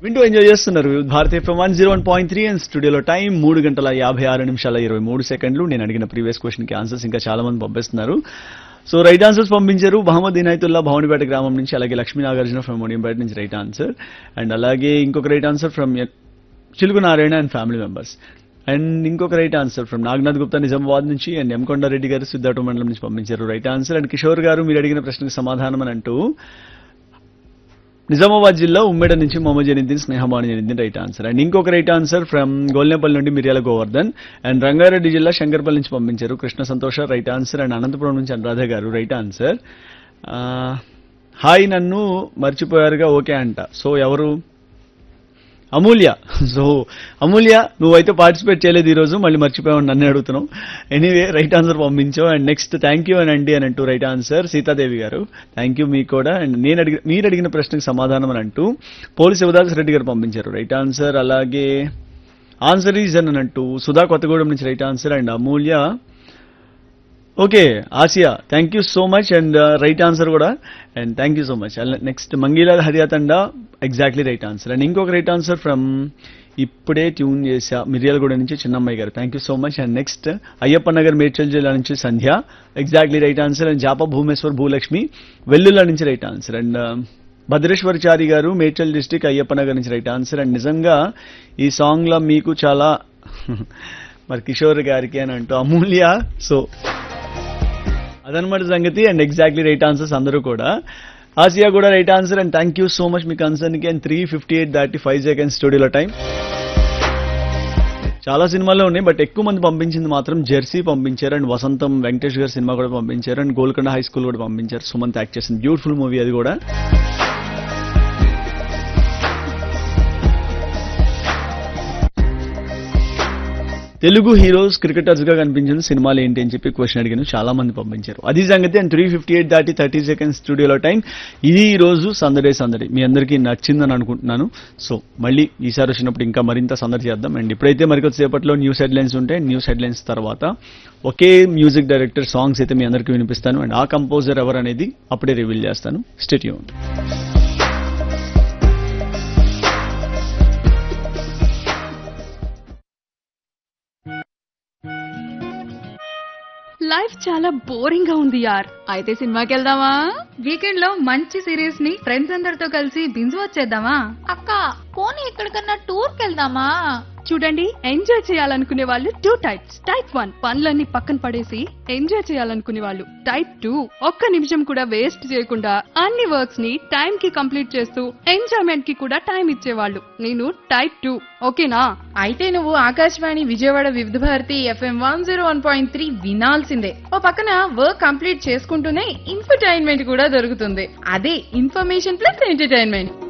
వింటూ ఎంజాయ్ చేస్తున్నారు భారతీయ FM one zero one point three and స్టూడియోలో టైం మూడు గంటల యాభై ఆరు నిమిషాల ఇరవై మూడు సెకండ్లు నేను అడిగిన ప్రీవియస్ క్వశ్చన్ కి ఆన్సర్స్ ఇంకా చాలా మంది పంపిస్తున్నారు సో రైట్ ఆన్సర్స్ పంపించారు మహమ్మద్ ఇనాయతుల్లా భవనిపేట గ్రామం నుంచి అలాగే లక్ష్మీ నాగార్జున ఫ్రమ్ మునింపేట నుంచి రైట్ ఆన్సర్ అండ్ అలాగే ఇంకొక right answer from Chilugu Narayana and family members and ఇంకొక right answer from Naganath Gupta Nizamabad నుంచి అండ్ ఎం కొండారెడ్డి గారు సిద్ధార్థ మండలం నుంచి పంపించారు రైట్ ఆన్సర్ అండ్ కిషోర్ గారు మీరు అడిగిన ప్రశ్నకు సమాధానం అని అంటూ నిజామాబాద్ జిల్లా ఉమ్మేడ నుంచి మొహమ్మద్ జనిద్దీన్ స్నేహమాని జనిద్దీన్ రైట్ ఆన్సర్ అండ్ ఇంకొక రైట్ ఆన్సర్ ఫ్రమ్ గోల్నేపల్లి నుండి మిర్యాల గోవర్ధన్ అండ్ రంగారెడ్డి జిల్లా శంకర్పల్లి నుంచి పంపించారు కృష్ణ సంతోష రైట్ ఆన్సర్ అండ్ అనంతపురం నుంచి అనురాధ గారు రైట్ ఆన్సర్ హాయ్ నన్ను మర్చిపోయారుగా ఓకే అంట సో ఎవరు అమూల్య సో అమూల్య నువ్వైతే పార్టిసిపేట్ చేయలేదు ఈరోజు మళ్ళీ మర్చిపోయావు నన్ను అడుగుతున్నావు ఎనీవే రైట్ ఆన్సర్ పంపించావు అండ్ నెక్స్ట్ థ్యాంక్ యూ అని అండి అని అంటూ రైట్ ఆన్సర్ సీతాదేవి గారు థ్యాంక్ యూ మీకు కూడా అండ్ నేను అడిగిన మీరు అడిగిన ప్రశ్నకు సమాధానం అని అంటూ పోలీస్ శివదాస్ రెడ్డి గారు పంపించారు రైట్ ఆన్సర్ అలాగే ఆన్సర్ ఈజ్ అని అంటూ సుధా కొత్తగూడెం నుంచి right answer and Amulya okay Asiya thank you so much and right answer కూడా and thank you so much next Mangilal Hariyathanda exactly right answer and ఇంకొక రైట్ ఆన్సర్ ఫ్రమ్ ఇప్పుడే ట్యూన్ చేసా మిర్యాలగూడ నుంచి చిన్నమ్మాయి గారు thank you so much and next Ayyappa Nagar Medchal జిల్లా నుంచి Sandhya exactly right answer and జాప భూమేశ్వర్ భూలక్ష్మి వెల్లుల నుంచి రైట్ ఆన్సర్ అండ్ భద్రేశ్వరచారి గారు మేడ్చల్ డిస్టిక్ అయ్యప్ప నగర్ నుంచి రైట్ ఆన్సర్ అండ్ నిజంగా ఈ సాంగ్ లో మీకు చాలా మరి కిషోర్ గారికి అని అంటూ అమూల్య సో అదనమాట సంగతి అండ్ ఎగ్జాక్ట్లీ రైట్ ఆన్సర్స్ అందరూ కూడా ఆసియా కూడా right answer and thank you so much మీ కన్సర్న్ కి అండ్ త్రీ ఫిఫ్టీ ఎయిట్ దాటి ఫైవ్ సెకండ్స్ స్టూడియోలో టైం చాలా సినిమాల్లో ఉన్నాయి బట్ ఎక్కువ మంది పంపించింది మాత్రం జెర్సీ పంపించారు అండ్ వసంతం వెంకటేష్ గారి సినిమా కూడా పంపించారు అండ్ గోల్కొండ హై స్కూల్ కూడా పంపించారు సుమంత్ యాక్ట్ చేసిన బ్యూటిఫుల్ మూవీ అది కూడా తెలుగు హీరోస్ క్రికెటర్స్ గా కనిపించిన సినిమాలు ఏంటి అని చెప్పి క్వశ్చన్ అడిగాను చాలా మంది పంపించారు అది సంగతి అండ్ త్రీ ఫిఫ్టీ ఎయిట్ దాటి థర్టీ సెకండ్స్ స్టూడియోలో టైం ఇది ఈ రోజు సందడే సందడి మీ అందరికీ నచ్చిందని అనుకుంటున్నాను సో మళ్ళీ ఈసారి వచ్చినప్పుడు ఇంకా మరింత సందడి చేద్దాం అండ్ ఇప్పుడైతే మరికొద్దిసేపట్లో న్యూస్ హెడ్లైన్స్ ఉంటే న్యూస్ హెడ్లైన్స్ తర్వాత ఒకే మ్యూజిక్ డైరెక్టర్ సాంగ్స్ అయితే మీ అందరికీ వినిపిస్తాను అండ్ ఆ కంపోజర్ ఎవరు అనేది అప్పుడే రివీల్ చేస్తాను స్టేట్యూన్ లైఫ్ చాలా బోరింగ్ గా ఉంది యార్ అయితే సినిమాకి వెళ్దామా వీకెండ్ లో మంచి సిరీస్ ని ఫ్రెండ్స్ అందరితో కలిసి బింజు వచ్చేద్దామా అక్క పోనీ ఎక్కడికన్నా టూర్ కెళ్దామా చూడండి ఎంజాయ్ చేయాలనుకునే వాళ్ళు టూ టైప్స్ టైప్ వన్ పనులన్నీ పక్కన పడేసి ఎంజాయ్ చేయాలనుకునే వాళ్ళు టైప్ టూ ఒక్క నిమిషం కూడా వేస్ట్ చేయకుండా అన్ని వర్క్స్ ని టైం కి కంప్లీట్ చేస్తూ ఎంజాయ్మెంట్ కి కూడా టైం ఇచ్చేవాళ్ళు నేను టైప్ టూ ఓకేనా అయితే నువ్వు Akashvani Vijayawada Vividh Bharati FM one zero one point three వినాల్సిందే ఓ పక్కన వర్క్ కంప్లీట్ చేసుకుంటూనే ఇన్ఫర్టైన్మెంట్ కూడా దొరుకుతుంది అదే ఇన్ఫర్మేషన్ ప్లస్ ఎంటర్టైన్మెంట్